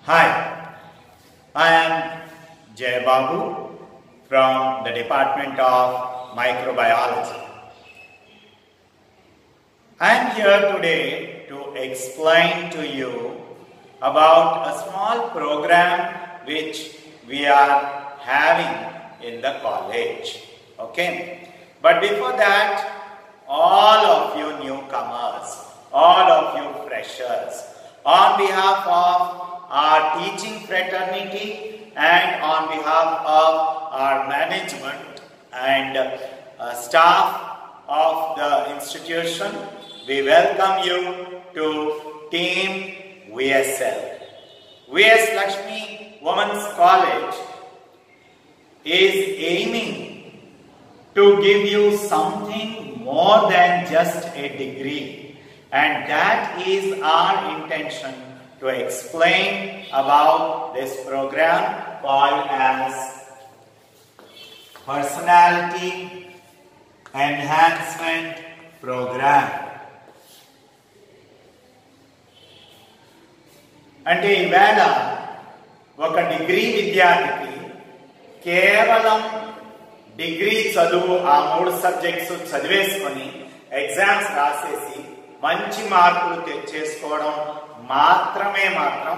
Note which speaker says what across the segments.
Speaker 1: Hi, I am Jay Babu from the Department of Microbiology. I am here today to explain to you about a small program which we are having in the college. Okay? But before that, all of you newcomers, all of you freshers, on behalf of our teaching fraternity and on behalf of our management and uh, staff of the institution, we welcome you to Team VSL. VS Lakshmi Women's College is aiming to give you something more than just a degree, and that is our intention to explain about this program called as Personality Enhancement Program. అంటే ఈవేళ ఒక degree విద్యార్థికి కేవలం degree చదువు ఆ మూడు subjects చదివేసుకొని exams రాసేసి మంచి మార్కులు తెచ్చేసుకోవడం మాత్రమే మాత్రం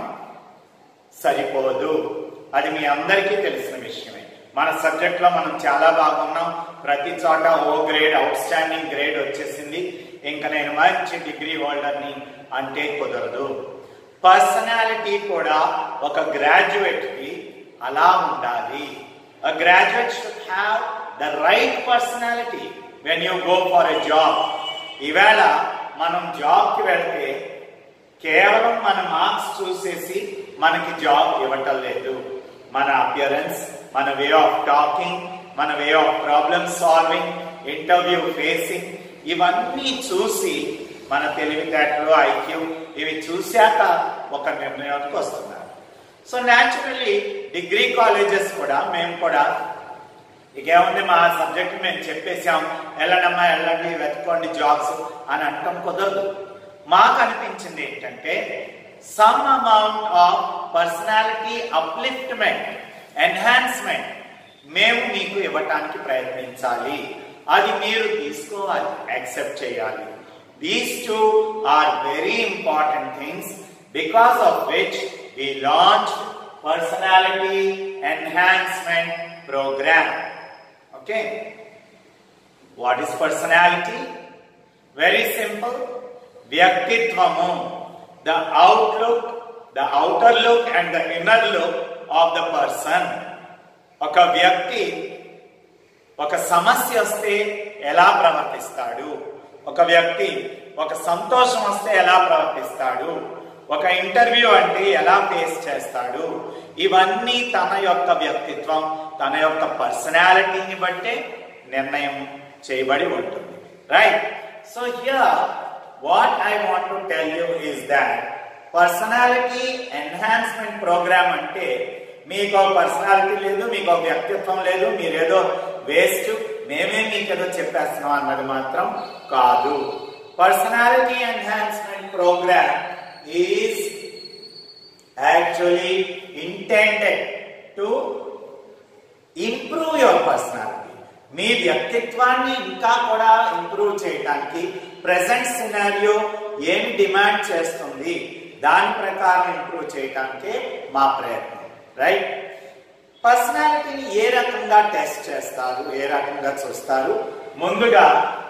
Speaker 1: సరిపోదు అది మీ అందరికీ తెలిసిన విషయమే మన సబ్జెక్ట్ లో మనం చాలా బాగున్నాం ప్రతి చోట O grade outstanding grade వచ్చేసింది ఇంకా నేను మంచి డిగ్రీ హోల్డర్ని అంటే కుదరదు పర్సనాలిటీ కూడా ఒక గ్రాడ్యుయేట్ కి అలా ఉండాలి A graduate should have the right personality when you go for a job. ఈవేళ మనం జాబ్కి వెళ్తే కేవలం మన మార్క్స్ చూసేసి మనకి జాబ్ ఇవ్వటం లేదు మన అపియరెన్స్ మన వే ఆఫ్ టాకింగ్ మన way of problem solving interview facing ఇవన్నీ చూసి మన తెలివితేటలు ఐక్యూ ఇవి చూశాక ఒక నిర్ణయానికి వస్తున్నారు సో న్యాచురల్లీ డిగ్రీ కాలేజెస్ కూడా మేము కూడా ఇకేముంది మా సబ్జెక్ట్ మేము చెప్పేసాం వెళ్ళండమ్మా వెళ్ళండి వెతుక్కోండి జాబ్స్ అని అంటాం కుదరదు మాకు అనిపించింది ఏంటంటే some amount of personality upliftment enhancement మేము మీకు ఇవ్వటానికి ప్రయత్నించాలి అది మీరు తీసుకోవాలి యాక్సెప్ట్ చేయాలి these two are very important things because of which we launched personality enhancement program okay what is personality very simple vyaktitvamu the outlook the outer look and the inner look of the person ఒక వ్యక్తి ఒక సమస్య వస్తే ఎలా ప్రవర్తిస్తాడు ఒక వ్యక్తి ఒక సంతోషం వస్తే ఎలా ప్రవర్తిస్తాడు ఒక ఇంటర్వ్యూ అంటే ఎలా ఫేస్ చేస్తాడు ఇవన్నీ తన యొక్క వ్యక్తిత్వం తన యొక్క పర్సనాలిటీని బట్టే నిర్ణయం చేయబడి ఉంటుంది right so here what I want to tell you is that personality enhancement programme అంటే మీకు ఒక పర్సనాలిటీ లేదు మీకు ఒక వ్యక్తిత్వం లేదు మీరేదో వేస్ట్ మేమే మీకు ఏదో చెప్పేస్తున్నాం అన్నది మాత్రం కాదు personality enhancement programme is actually intended to improve your personality మీ వ్యక్తిత్వాన్ని ఇంకా కూడా ఇంప్రూవ్ చేయడానికి ప్రెసెంట్ సినారియో ఏమి డిమాండ్ చేస్తుంది దాని ప్రకారం ఇంప్రూవ్ చేయటానికే మా ప్రయత్నం రైట్ పర్సనాలిటీని ఏ రకంగా టెస్ట్ చేస్తారు ఏ రకంగా చూస్తారు ముందుగా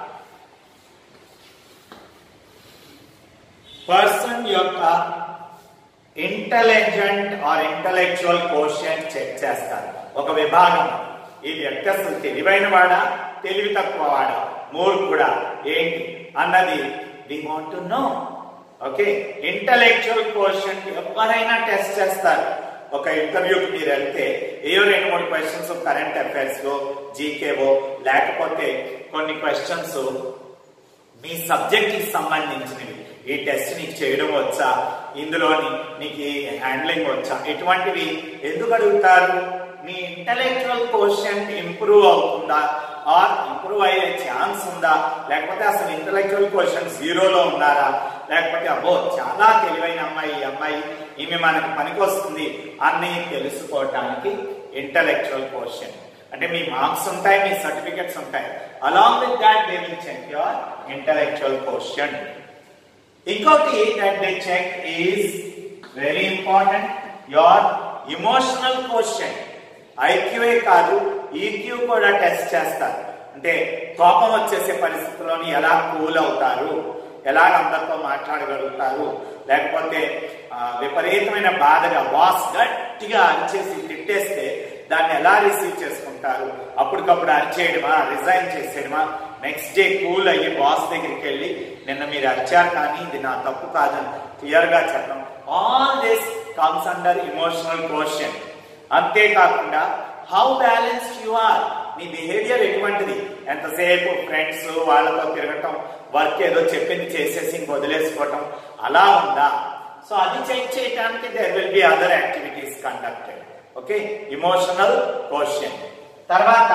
Speaker 1: పర్సన్ యొక్క intelligent or intellectual quotient check చేస్తారు ఒక విభాగం ఈ వ్యక్తి అసలు తెలివైన వాడా తెలివి తక్కువ వాడా మూర్ఖుడా ఏంటి అన్నది we want to know okay intellectual quotient ఎవరైనా టెస్ట్ చేస్తారు ఒక ఇంటర్వ్యూకి మీరు వెళ్తే ఏయో రెండు మూడు క్వశ్చన్స్ కరెంట్ అఫైర్స్ జీకేవో లేకపోతే కొన్ని క్వశ్చన్స్ మీ సబ్జెక్ట్ కి సంబంధించినవి ఈ టెస్ట్ నీకు చేయడం వచ్చా ఇందులోని నీకు ఈ హ్యాండ్లింగ్ వచ్చా ఇటువంటివి ఎందుకు అడుగుతారు మీ ఇంటలెక్చువల్ క్వశ్చన్ ఇంప్రూవ్ అవుతుందా ఆర్ ఇంప్రూవ్ అయ్యే ఛాన్స్ ఉందా లేకపోతే అసలు ఇంటలెక్చువల్ క్వశ్చన్ జీరోలో ఉన్నారా లేకపోతే అబ్బో చాలా తెలివైన అమ్మాయి ఈ అమ్మాయి ఈమె మనకి పనికొస్తుంది అని తెలుసుకోవటానికి ఇంటలెక్చువల్ క్వశ్చన్ అంటే మీ మార్క్స్ ఉంటాయి మీ సర్టిఫికెట్స్ ఉంటాయి along with that they will check your intellectual question ఇంకోటి that they check is very important your emotional question ఐక్యూఏ కాదు ఈక్యూ కూడా టెస్ట్ చేస్తారు అంటే కోపం వచ్చేసే పరిస్థితుల్లోని ఎలా కూల్ అవుతారు ఎలా అందరితో మాట్లాడగలుగుతారు లేకపోతే ఆ, విపరీతమైన బాధగా వాస్ గట్టిగా అరిచేసి తిట్టేస్తే దాన్ని ఎలా రిసీవ్ చేసుకుంటారు అప్పటికప్పుడు అరిచేయడమా రిజైన్ చేసేయడమా నెక్స్ట్ డే కూల్ అయ్యి బాస్ దగ్గరికి వెళ్ళి నిన్న మీరు అరిచారు కానీ ఇది నా తప్పు కాదని క్లియర్ గా చెప్పడం all this comes under emotional question అంతేకాకుండా హౌ బ్యాలెన్స్డ్ యు ఆర్ నీ బిహేవియర్ ఎటువంటిది ఎంతసేపు ఫ్రెండ్స్ వాళ్ళతో తిరగటం వర్క్ ఏదో చెప్పింది చేసేసి ఇంక వదిలేసుకోవటం అలా ఉందా సో అది చెక్ చేయడానికి there will be other activities conducted okay emotional question తర్వాత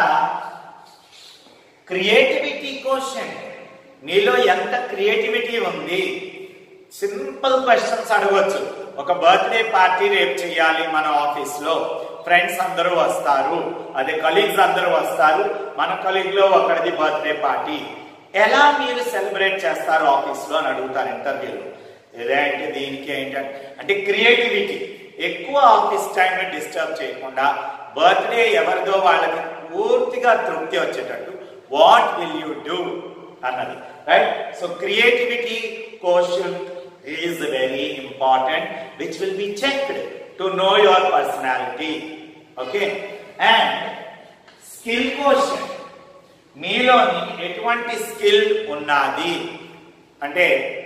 Speaker 1: క్రియేటివిటీ క్వశ్చన్ నీలో ఎంత క్రియేటివిటీ ఉంది సింపుల్ క్వశ్చన్స్ అడగవచ్చు ఒక బర్త్డే పార్టీ రేపు చేయాలి మన ఆఫీస్ లో ఫ్రెండ్స్ అందరూ వస్తారు అదే కలీగ్స్ అందరూ వస్తారు మన కలీగ్ లో ఒకరిది బర్త్డే పార్టీ ఎలా మీరు సెలబ్రేట్ చేస్తారు ఆఫీస్ లో అని అడుగుతారు ఇంటర్వ్యూలో ఇదేంటి దీనికి ఏంటంటే అంటే క్రియేటివిటీ ఎక్కువ ఆఫీస్ టైం డిస్టర్బ్ చేయకుండా బర్త్డే ఎవరిదో వాళ్ళకి పూర్తిగా తృప్తి వచ్చేటట్టు వాట్ విల్ యూ డూ అన్నది right so creativity question is very important which will be checked to know your personality okay and skill question మీలోని ఎటువంటి స్కిల్ ఉన్నది అంటే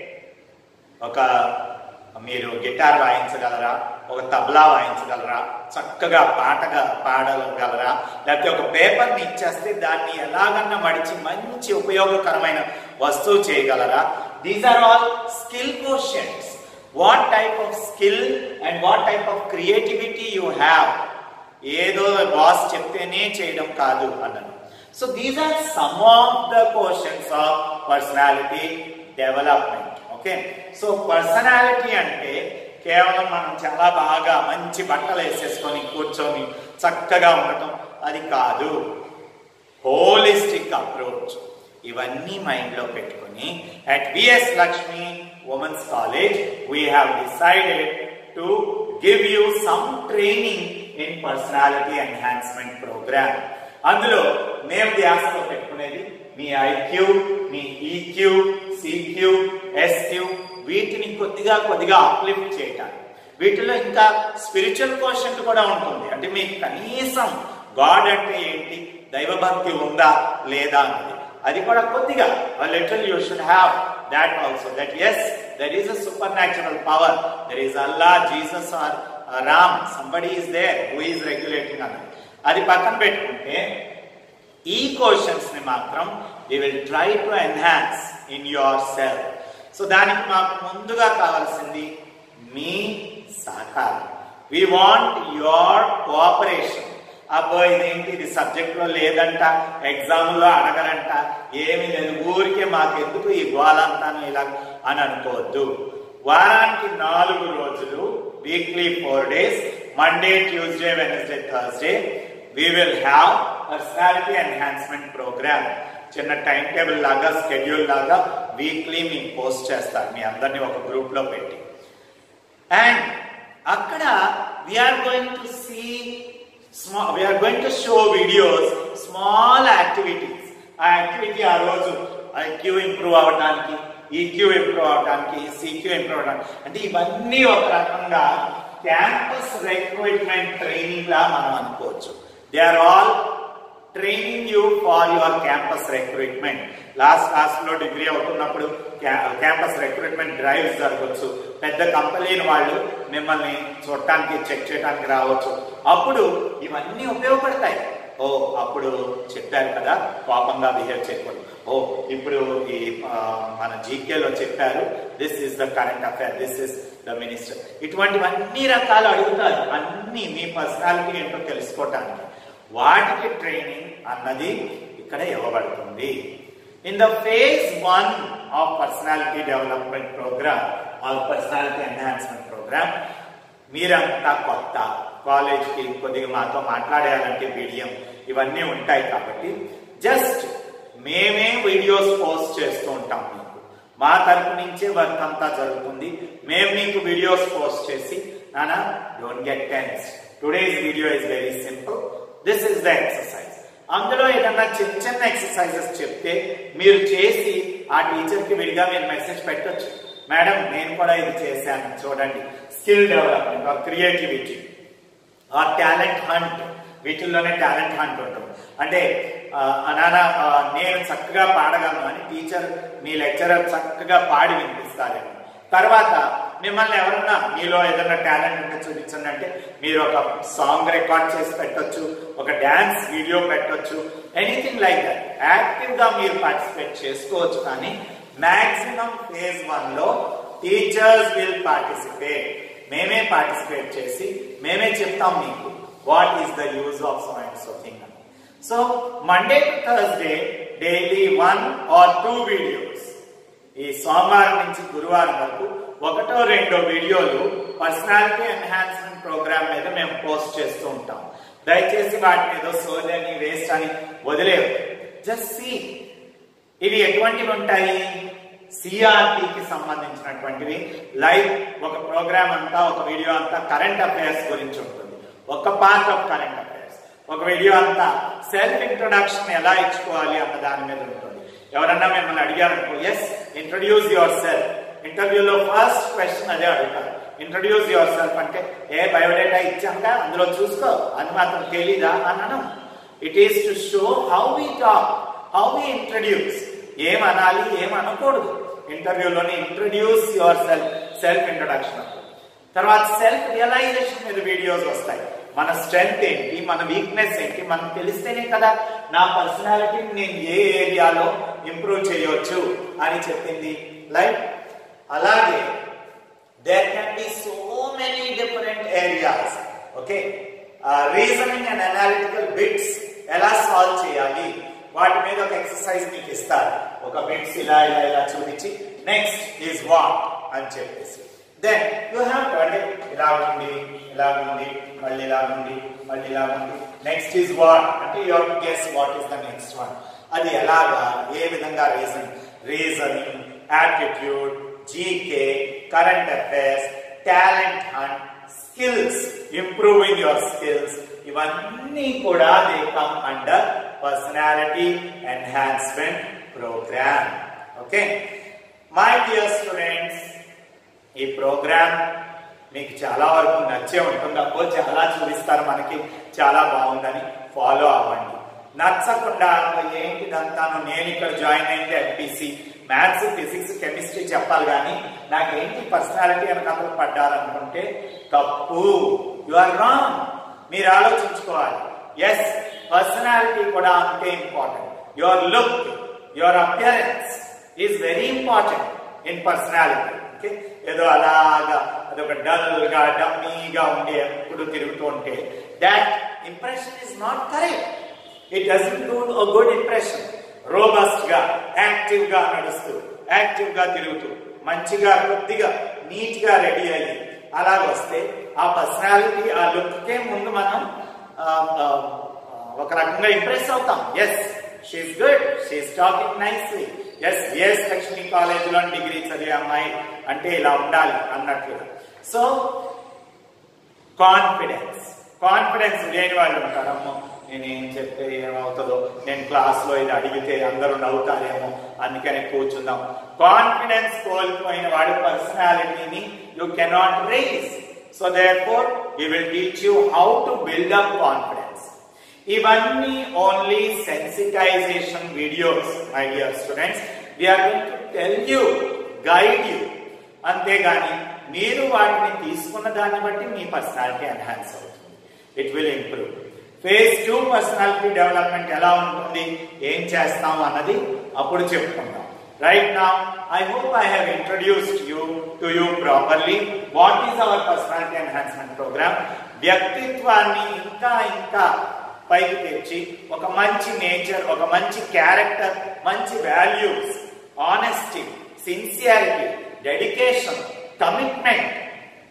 Speaker 1: ఒక మీరు గిటార్ వాయించగలరా ఒక తబలా వాయించగలరా చక్కగా పాటగా పాడగలరా లేకపోతే ఒక పేపర్ని ఇచ్చేస్తే దాన్ని ఎలాగన్నా మడిచి మంచి ఉపయోగకరమైన వస్తువు చేయగలరా these are all skill questions what type of skill and what type of creativity you have ఏదో బాస్ చెప్తేనే చేయడం కాదు అన్నది so these are some of the questions of personality development okay so personality అంటే కేవలం మనం చాలా బాగా మంచి బట్టలు వేసేసుకొని కూర్చొని చక్కగా ఉండటం అది కాదు హోలిస్టిక్ అప్రోచ్ ఇవన్నీ మైండ్ లో పెట్టుకొని at VS Lakshmi women's college we have decided to give you some training in personality enhancement programme అందులో మేము ధ్యాసలో పెట్టుకునేది మీ ఐక్యూ మీ ఈక్యూ సిక్యూ ఎస్క్యూ వీటిని కొద్దిగా కొద్దిగా అప్లిఫ్ట్ చేయటానికి వీటిలో ఇంకా స్పిరిచువల్ క్వశ్చన్ కూడా ఉంటుంది అంటే మీకు కనీసం గాడ్ అంటే ఏంటి దైవభక్తి ఉందా లేదా అన్నది అది కూడా కొద్దిగా little you should have that also that is there is a supernatural power there is Allah Jesus or Ram somebody is there who is regulating అన్నది అది పక్కన పెట్టుకుంటే ఈ క్వశ్చన్స్ ని మాత్రం we will try to enhance in yourself so దానికి మాకు ముందుగా కావాల్సింది మీ సహకారం వి వాంట్ యువర్ కోఆపరేషన్ అబ్బో ఇదేంటి ఇది సబ్జెక్ట్ లో లేదంట ఎగ్జామ్ లో అడగరంట ఏమీ లేదు ఊరికే మాకెందుకు ఈ గోలంతాను ఇలా అని అనుకోవద్దు వారానికి నాలుగు రోజులు weekly four days Monday Tuesday Wednesday Thursday we will have personality enhancement program చిన్న టైం టేబుల్ లాగా స్కెడ్యూల్ లాగా వీక్లీ మీకు పోస్ట్ చేస్తారు మీ అందరినీ ఒక గ్రూప్ లో పెట్టి అండ్ అక్కడ we're going to see small we're going to show videos small activities ఆ యాక్టివిటీ ఆ రోజు ఐక్యూ ఇంప్రూవ్ అవడానికి ఈక్యూ ఇంప్రూవ్ అవడానికి సిక్యూ ఇంప్రూవ్ అవడానికి అంటే ఇవన్నీ ఒక రకంగా క్యాంపస్ రిక్రూట్మెంట్ ట్రైనింగ్ లా మనం అనుకోవచ్చు they are all training you for your campus recruitment last class లో డిగ్రీ అవుతున్నప్పుడు క్యాంపస్ రిక్రూట్మెంట్ డ్రైవ్స్ జరగవచ్చు పెద్ద కంపెనీని వాళ్ళు మిమ్మల్ని చూడటానికి చెక్ చేయడానికి రావచ్చు అప్పుడు ఇవన్నీ ఉపయోగపడతాయి ఓ అప్పుడు చెప్పారు కదా కోపంగా బిహేవ్ చేయకూడదు ఓ ఇప్పుడు ఈ ఆ, మన జీకేలో చెప్పారు this is the current affair this is the minister ఇటువంటివన్నీ రకాలు అడుగుతారు అన్ని మీ పర్సనాలిటీ ఏంటో తెలుసుకోవటానికి వాటికి ట్రైనింగ్ అన్నది ఇక్కడ ఇవ్వబడుతుంది in the phase one of personality development programme or personality enhancement programme మీరంతా కొత్త కాలేజ్కి కొద్దిగా మాతో మాట్లాడేయాలంటే మీడియం ఇవన్నీ ఉంటాయి కాబట్టి జస్ట్ మేమే వీడియోస్ పోస్ట్ చేస్తూ ఉంటాం మీకు మా తరపు నుంచే వర్క్ అంతా జరుగుతుంది మేము మీకు వీడియోస్ పోస్ట్ చేసి నానా don't get tense today's video is very simple this is the exercise అందులో ఏదన్నా చిన్న చిన్న ఎక్సర్సైజెస్ చెప్తే మీరు చేసి ఆ టీచర్కి విడిగా మీరు మెసేజ్ పెట్టొచ్చు మేడం నేను కూడా ఇది చేశాను చూడండి స్కిల్ డెవలప్మెంట్ ఆర్ క్రియేటివిటీ ఆ టాలెంట్ హంట్ వీటిల్లోనే టాలెంట్ హంట్ ఉంటుంది అంటే ఆ, నాన్న ఆ, నేను చక్కగా పాడగలను అని టీచర్ మీ లెక్చరర్ చక్కగా పాడి వినిపిస్తారేమో తర్వాత మిమ్మల్ని ఎవరన్నా మీలో ఏదైనా టాలెంట్ ఉంటే చూపించండి అంటే మీరు ఒక సాంగ్ రికార్డ్ చేసి పెట్టొచ్చు ఒక డాన్స్ వీడియో పెట్టొచ్చు ఎనీథింగ్ లైక్ దట్ యాక్టివ్ గా మీరు పార్టిసిపేట్ చేసుకోవచ్చు కానీ మాక్సిమం ఫేజ్ వన్ లో టీచర్స్ విల్ పార్టిసిపేట్ మేమే పార్టిసిపేట్ చేసి మేమే చెప్తాం మీకు what is the use of so and so thing అని so Monday to Thursday daily one or two videos ఈ సోమవారం నుంచి గురువారం వరకు ఒకటో రెండో వీడియోలు పర్సనాలిటీ ఎన్హాన్స్మెంట్ ప్రోగ్రామ్ మీద మేము పోస్ట్ చేస్తూ ఉంటాం దయచేసి వాటి మీద సోది అని వేస్ట్ అని వదిలేవు జస్ట్ సీ ఇవి ఎటువంటివి ఉంటాయి సిఆర్టీకి సంబంధించినటువంటివి లైవ్ ఒక ప్రోగ్రామ్ అంతా ఒక వీడియో అంతా కరెంట్ అఫైర్స్ గురించి ఉంటుంది ఒక పార్ట్ ఆఫ్ కరెంట్ అఫైర్స్ ఒక వీడియో అంతా సెల్ఫ్ ఇంట్రొడక్షన్ ఎలా ఇచ్చుకోవాలి అన్న దాని మీద ఉంటుంది ఎవరన్నా మిమ్మల్ని అడిగారనుకో ఎస్ ఇంట్రొడ్యూస్ యువర్ సెల్ఫ్ ఇంటర్వ్యూలో ఫస్ట్ క్వశ్చన్ అదే అడుగుతారు ఇంట్రొడ్యూస్ యువర్ సెల్ఫ్ అంటే ఏ బయోడేటా ఇచ్చాక అందులో చూసుకో అది మాత్రం తెలీదా అన్నాను it is to show how we talk how we introduce ఏం అనాలి ఏం అనకూడదు ఇంటర్వ్యూలోని introduce yourself self introduction తర్వాత సెల్ఫ్ రియలైజేషన్ మీద వీడియోస్ వస్తాయి మన స్ట్రెంగ్త్ ఏంటి మన వీక్నెస్ ఏంటి మనం తెలిస్తేనే కదా నా పర్సనాలిటీని నేను ఏ ఏరియాలో ఇంప్రూవ్ చేయొచ్చు అని చెప్పింది లైక్ అలాగే there can be so many different areas okay reasoning and analytical bits ఎలా సాల్వ్ చేయాలి వాటి మీద ఒక ఎక్సర్సైజ్ మీకు ఇస్తారు ఒక బిట్స్ ఇలా ఇలా ఇలా చూపించి నెక్స్ట్ ఈజ్ వాట్ అని చెప్పేసి దెన్ యూ హ్యావ్ టు అంటే ఇలా ఉంది ఇలా ఉంది మళ్ళీ ఇలా ఉంది మళ్ళీ ఇలా ఉంది నెక్స్ట్ ఈజ్ వాట్ అంటే you have to guess what is the next one అది ఎలాగా ఏ విధంగా reason reasoning attitude GK current affairs talent hunt skills improving your skills ఇవన్నీ కూడా they come under personality enhancement programme okay my dear students ఈ programme మీకు చాలా వరకు నచ్చే ఉంటుంది అబ్బో చాలా చూపిస్తారు మనకి చాలా బాగుందని ఫాలో అవ్వండి నచ్చకుండా ఏంటిదంతాను నేను ఇక్కడ జాయిన్ అయింది ఎంపీసీ మ్యాథ్స్ ఫిజిక్స్ కెమిస్ట్రీ చెప్పాలి కానీ నాకేంటి పర్సనాలిటీ అని కథలు పడ్డారనుకుంటే తప్పు యు ఆర్ రాంగ్ మీరు ఆలోచించుకోవాలి ఎస్ పర్సనాలిటీ కూడా అంతే important your look your appearance is very important in personality okay ఏదో అలాగా అదొక డల్ గా డమ్మీగా ఉండి ఎప్పుడు తిరుగుతూ ఉంటే that impression is not correct it doesn't do a good impression robust గా యాక్టివ్ గా నడుస్తూ యాక్టివ్ గా తిరుగుతూ మంచిగా కొద్దిగా నీట్ గా రెడీ అయ్యి అలాగ వస్తే ఆ పర్సనాలిటీ ఆ లుక్ కే ముందు మనం ఆ, ఆ, ఒక రకంగా ఇంప్రెస్ అవుతాం yes she's good she's talking nicely S S Lakshmi college లో డిగ్రీ చదివే అమ్మాయి అంటే ఇలా ఉండాలి అన్నట్లుగా సో కాన్ఫిడెన్స్ కాన్ఫిడెన్స్ లేని వాళ్ళు ఉంటారు అమ్మో నేను ఏం చెప్తే ఏమవుతుందో నేను క్లాస్ లో ఇది అడిగితే అందరూ నవ్వుతారేమో అందుకని కూర్చుందాం కాన్ఫిడెన్స్ కోల్పోయిన వాడి పర్సనాలిటీని you cannot raise so therefore you will teach you how to build up confidence ఇవన్నీ only sensitisation videos my dear students we're going to tell you guide you అంతేగాని మీరు వాటిని తీసుకున్న దాన్ని బట్టి మీ పర్సనాలిటీ ఎన్హాన్స్ అవుతుంది it will improve phase two personality development ఎలా ఉంటుంది ఏం చేస్తాం అన్నది అప్పుడు చెప్పుకుందాం రైట్ నా I hope I have introduced you to you properly what is our personality enhancement programme వ్యక్తిత్వాన్ని ఇంకా ఇంకా పైకి తెచ్చి ఒక మంచి నేచర్ ఒక మంచి క్యారెక్టర్ మంచి values honesty sincerity dedication commitment to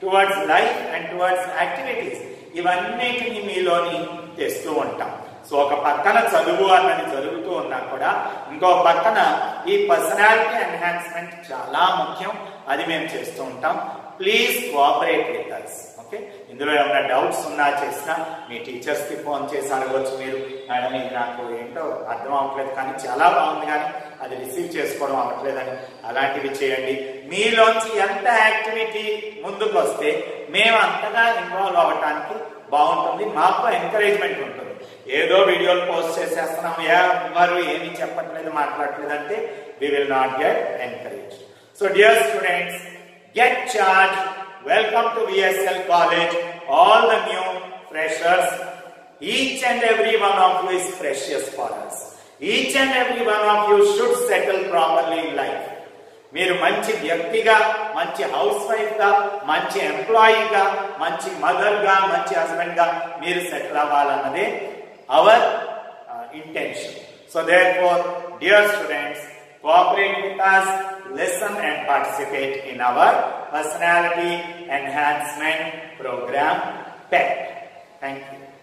Speaker 1: towards life and towards activities ఇవన్నిటిని మీలోని తెస్తూ ఉంటాం సో ఒక పక్కన చదువు అన్నది జరుగుతూ ఉన్నా కూడా ఇంకో పక్కన ఈ పర్సనాలిటీ ఎన్హాన్స్మెంట్ చాలా ముఖ్యం అది మేము చేస్తూ ఉంటాం please cooperate with us okay ఇందులో ఏమైనా డౌట్స్ ఉన్నా చేసినా మీ టీచర్స్ కి ఫోన్ చేసి అడగవచ్చు మీరు మేడం ఇది నాకు ఏంటో అర్థం అవ్వట్లేదు కానీ చాలా బాగుంది కానీ అది రిసీవ్ చేసుకోవడం అవ్వట్లేదని అలాంటివి చేయండి మీలోంచి ఎంత యాక్టివిటీ ముందుకు వస్తే మేము అంతగా ఇన్వాల్వ్ అవ్వటానికి బాగుంటుంది మాకు ఎంకరేజ్మెంట్ ఉంటుంది ఏదో వీడియోలు పోస్ట్ చేసేస్తున్నాం ఎవరు ఏమి చెప్పట్లేదు మాట్లాడట్లేదు అంటే we will not get encourage so dear students get charge welcome to VSL college all the new freshers each and every one of you is precious for us each and every one of you should settle properly in life మీరు మంచి వ్యక్తిగా మంచి house wife గా మంచి ఎంప్లాయీగా మంచి mother గా మంచి husband గా మీరు సెటిల్ అవ్వాలన్నదే our intention so therefore dear students cooperate with us listen and participate in our personality enhancement program PET. Thank you.